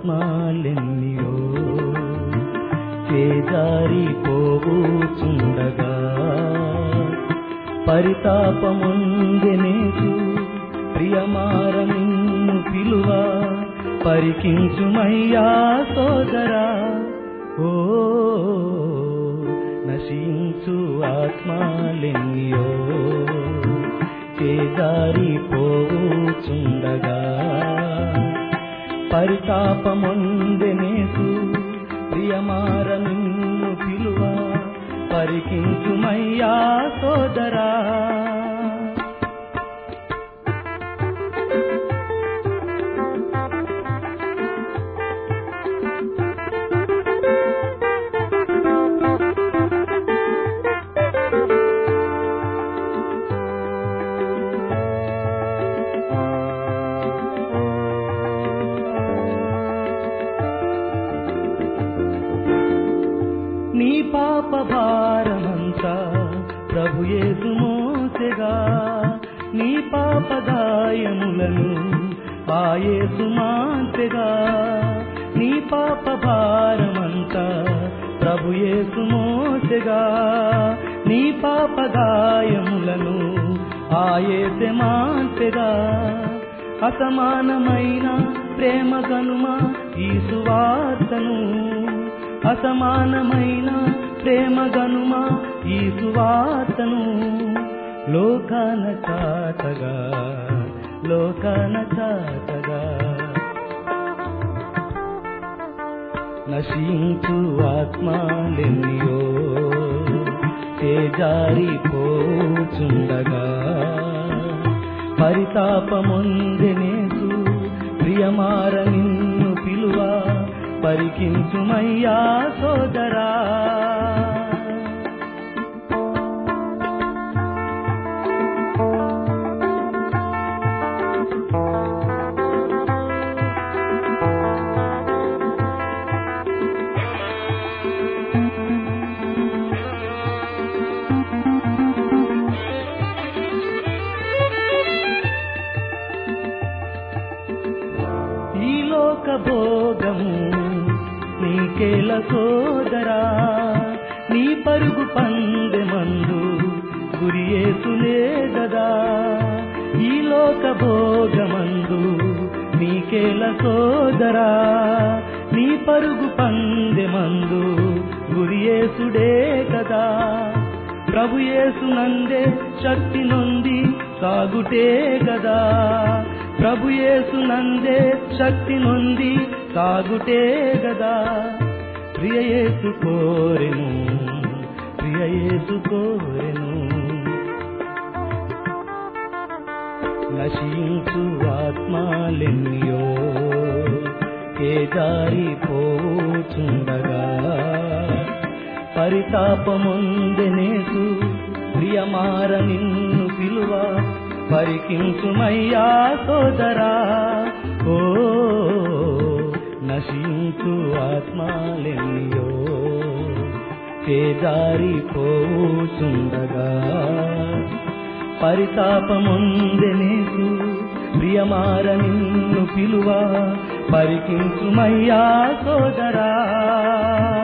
ఆత్మాలెన్నియో చేజారి పోవుచుండగా పరితాపముందెనేసు ప్రియమార నిన్ను పిలువ పరికించుమయ్యా సోదరా ఓ నశించు ఆత్మాలెన్నియో చేదారి పోవుచుండగా పరితాపముందెనేసు ప్రియమార నిన్ను పిలువ పరికించుమయ్యా సోదరా నీ పాప భారమంతా ప్రభు యేసు మోసెగా నీ పాప గాయములను ఆయేసు మాంతెగా నీ పాప భారమంతా ప్రభు యేసు మోసెగా నీ పాప గాయములను ఆయేసె మాంతెగా అసమానమైన ప్రేమ గనుమా ఈ సువార్తను అసమానమైన ప్రేమ గనుమా ఈ సువార్తను లోకాన చాటగా లోకాన చాటగా నశించు ఆత్మాలెన్నియో తేజారి పోచుండగా పరితాపముందెనేసు ప్రియమార నిన్ను పిలువ పరికించుమయ్యా సోదరా ఈ లోక భోగము నీకేల సోదరా నీ పరుగు పందెమందు గురియేసులే గదా ఈ లోక భోగమందు నీకేల సోదరా నీ పరుగు పందెమందు గురియేసుడే కదా ప్రభు యేసునందే శక్తి నొంది సాగుటే గదా ప్రభు యేసునందే శక్తి నొంది సాగుటే గదా ప్రియ యేసు కోరెను ప్రియ యేసు కోరెను నశించు ఆత్మాలెన్నియో ఏ దారి పోచుండగా పరితాపముందెనేసు ప్రియమార నిన్ను పిలువ పరికించుమయ్యా సోదరా ఓ నశించు ఆత్మాలెన్నియో చేదారి పోచుండగా పరితాపముందెనేసు ప్రియమార నిన్ను పిలువ పరికించుమయ్యా సోదరా